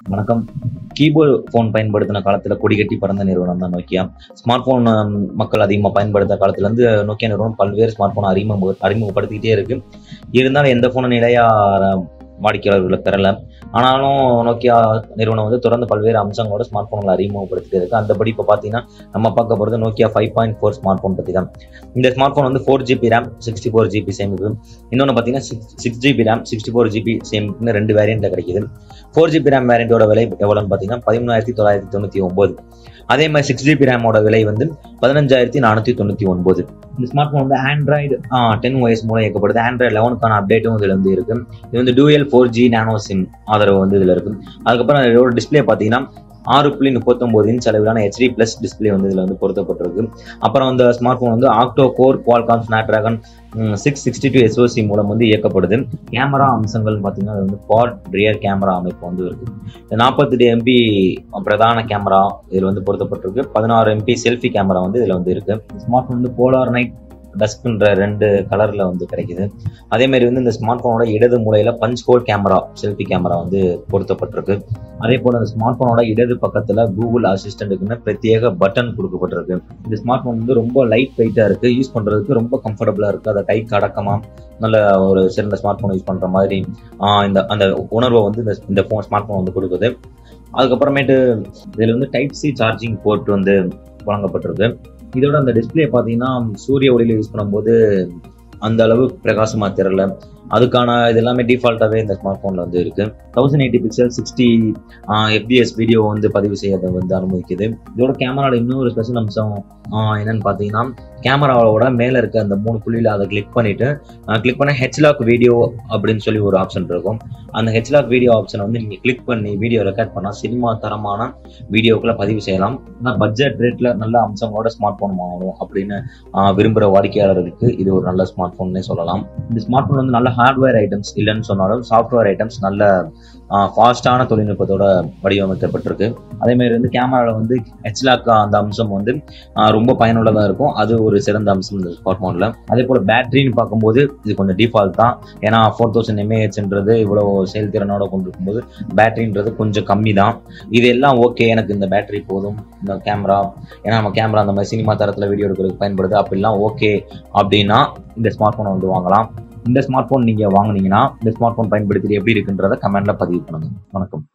வணக்கம் keyboard phone பயன்படுத்தின காலத்தில் கொடி கட்டி பறந்த நிறுவனம் தான் நோக்கியா ஸ்மார்ட் ஃபோன் மக்கள் அதிகமாக பயன்படுத்த காலத்துலேருந்து நோக்கியா நிறுவனம் பல்வேறு ஸ்மார்ட் ஃபோன் அறிமுக அறிமுகப்படுத்திக்கிட்டே இருக்கு இருந்தாலும் எந்த ஃபோனும் நிலையாக வாடிக்கையாளர்களை பெறல ஆனாலும் நோக்கியா நிறுவனம் வந்து தொடர்ந்து பல்வேறு அம்சங்களோட ஸ்மார்ட் ஃபோன்களை அறிமுகப்படுத்திட்டு இருக்கு அந்தபடி இப்போ பார்த்தீங்கன்னா நம்ம பார்க்க போகிறது Nokia five point four smart phone பற்றி தான் இந்த ஸ்மார்ட் ஃபோன் வந்து four GB RAM sixty four GB சேமிப்பு இன்னொன்று பார்த்தீங்கன்னா six six GB RAM sixty four GB சேமிப்புன்னு ரெண்டு வேரியண்ட்டில் கிடைக்குது ஃபோர் ஜிபி ரேம் வேரியண்டோட விலை எவ்வளோன்னு பார்த்தீங்கன்னா பதிமூணாயிரத்தி தொள்ளாயிரத்தி தொண்ணூற்றி ஒம்பது அதே மாதிரி சிக்ஸ் ஜிபி ரேமோட விலை வந்து பதினஞ்சாயிரத்தி நானூற்றி தொண்ணூற்றி ஒன்பது இந்த ஸ்மார்ட் ஃபோன் வந்து ஆண்ட்ராய்டு டென் ஒய்ஸ் மூலம் இயக்கப்படுது ஆண்ட்ராய்டு லெவனுக்கான அப்டேட்டும் இதில் வந்து இருக்கு இது வந்து dual four G nano SIM ஆதரவு வந்து இதில் இருக்கு அதுக்கப்புறம் இதோட டிஸ்பிளே பார்த்தீங்கன்னா ஆறு புள்ளி முப்பத்தொம்போது இன்ச் அளவிலான ஹெச்டி பிளஸ் டிஸ்பிளே வந்து இதில் வந்து பொருத்தப்பட்டிருக்கு அப்புறம் இந்த ஸ்மார்ட் ஃபோன் வந்து octa core Qualcomm Snapdragon six sixty two SoC மூலம் வந்து இயக்கப்படுது கேமரா அம்சங்கள் பார்த்தீங்கன்னா அது வந்து குவாட் ரியர் கேமரா அமைப்பு வந்து இருக்கு நாற்பத்தெட்டு எம்பி பிரதான கேமரா இதில் வந்து பொருத்தப்பட்டிருக்கு பதினாறு எம்பி செல்ஃபி கேமரா வந்து இதில் வந்து இருக்கு ஸ்மார்ட் ஃபோன் வந்து போலார் நைட் டஸ்க்ன்ற ரெண்டு கலர்ல வந்து கிடைக்குது அதே மாதிரி வந்து இந்த ஸ்மார்ட் போனோட இடது மூலையில punch hole camera selfie camera வந்து பொருத்தப்பட்டிருக்கு அதே போல இந்த ஸ்மார்ட் போனோட இடது பக்கத்துல கூகுள் அசிஸ்டன்ட்டுக்குன்னு பிரத்யேக பட்டன் கொடுக்கப்பட்டிருக்கு இந்த ஸ்மார்ட் போன் வந்து ரொம்ப லைட் வெயிட்டா இருக்கு யூஸ் பண்றதுக்கு ரொம்ப கம்ஃபர்டபுளா இருக்கு அதை கை கடக்கமா நல்ல ஒரு சிறந்த ஸ்மார்ட் போன் யூஸ் பண்ற மாதிரி இந்த அந்த உணர்வை வந்து இந்த இந்த ஃபோன் ஸ்மார்ட் போன் வந்து கொடுக்குது அதுக்கப்புறமேட்டு இதில் வந்து டைப் சி சார்ஜிங் போர்ட் வந்து வழங்கப்பட்டிருக்கு இதோட அந்த டிஸ்பிளே பார்த்தீங்கன்னா சூரிய ஒளியில் யூஸ் பண்ணும்போது அந்த அளவு பிரகாசமாக தெரியல அதுக்கான இது எல்லாமே டிஃபால்ட்டாகவே இந்த ஸ்மார்ட் ஃபோனில் வந்து இருக்குது thousand eighty pixel sixty FPS video வந்து பதிவு செய்யறதை வந்து அனுமதிக்குது இதோட கேமராவில் இன்னொரு ஸ்பெஷல் அம்சம் என்னன்னு பார்த்தீங்கன்னா கேமராவோட மேலே இருக்க அந்த மூணு புள்ளியில் அதை கிளிக் பண்ணிட்டு கிளிக் பண்ண ஹெச்லாக் வீடியோ அப்படின்னு சொல்லி ஒரு ஆப்ஷன் இருக்கும் அந்த ஹெச்லாக் வீடியோ ஆப்ஷனை வந்து நீங்கள் கிளிக் பண்ணி வீடியோ ரெக்கார்ட் பண்ணால் சினிமா தரமான வீடியோக்களை பதிவு செய்யலாம் ஆனால் பட்ஜெட் ரேட்டில் நல்ல அம்சங்களோட ஸ்மார்ட் ஃபோன் வாங்கணும் அப்படின்னு விரும்புகிற வாடிக்கையாளர்களுக்கு இது ஒரு நல்ல ஸ்மார்ட் ஃபோன்னே சொல்லலாம் இந்த ஸ்மார்ட் ஃபோன் வந்து நல்ல ஹார்ட்வேர் ஐட்டம்ஸ் இல்லைன்னு சொன்னாலும் சாஃப்ட்வேர் ஐட்டம்ஸ் நல்ல ஃபாஸ்டான தொழில்நுட்பத்தோட வடிவமைக்கப்பட்டிருக்கு அதே மாதிரி வந்து கேமராவில் வந்து ஹெச்லாக் அந்த அம்சம் வந்து ரொம்ப பயனுள்ளதாக இருக்கும் அது ஒரு சிறந்த அம்சம் இந்த ஸ்மார்ட் ஃபோனில் அதே போல் பேட்டரின்னு பார்க்கும்போது இது கொஞ்சம் டிஃபால்ட் தான் ஏன்னா ஃபோர் தௌசண்ட் எம்ஏஹெச்ன்றது இவ்வளோ செயல்திறனோட கொண்டு இருக்கும்போது பேட்டரின்றது கொஞ்சம் கம்மி தான் இது எல்லாம் ஓகே எனக்கு இந்த பேட்டரி போதும் இந்த கேமரா ஏன்னா நம்ம கேமரா அந்த மாதிரி சினிமா தரத்தில் வீடியோ எடுக்கிறதுக்கு பயன்படுது அப்படிலாம் ஓகே அப்படின்னா இந்த ஸ்மார்ட் ஃபோனை வந்து வாங்கலாம் இந்த ஸ்மார்ட் ஃபோன் நீங்கள் வாங்கினீங்கன்னா இந்த ஸ்மார்ட் ஃபோன் பயன்படுத்திட்டு எப்படி இருக்குன்றத கமெண்ட்ல பதிவு பண்ணுங்க வணக்கம்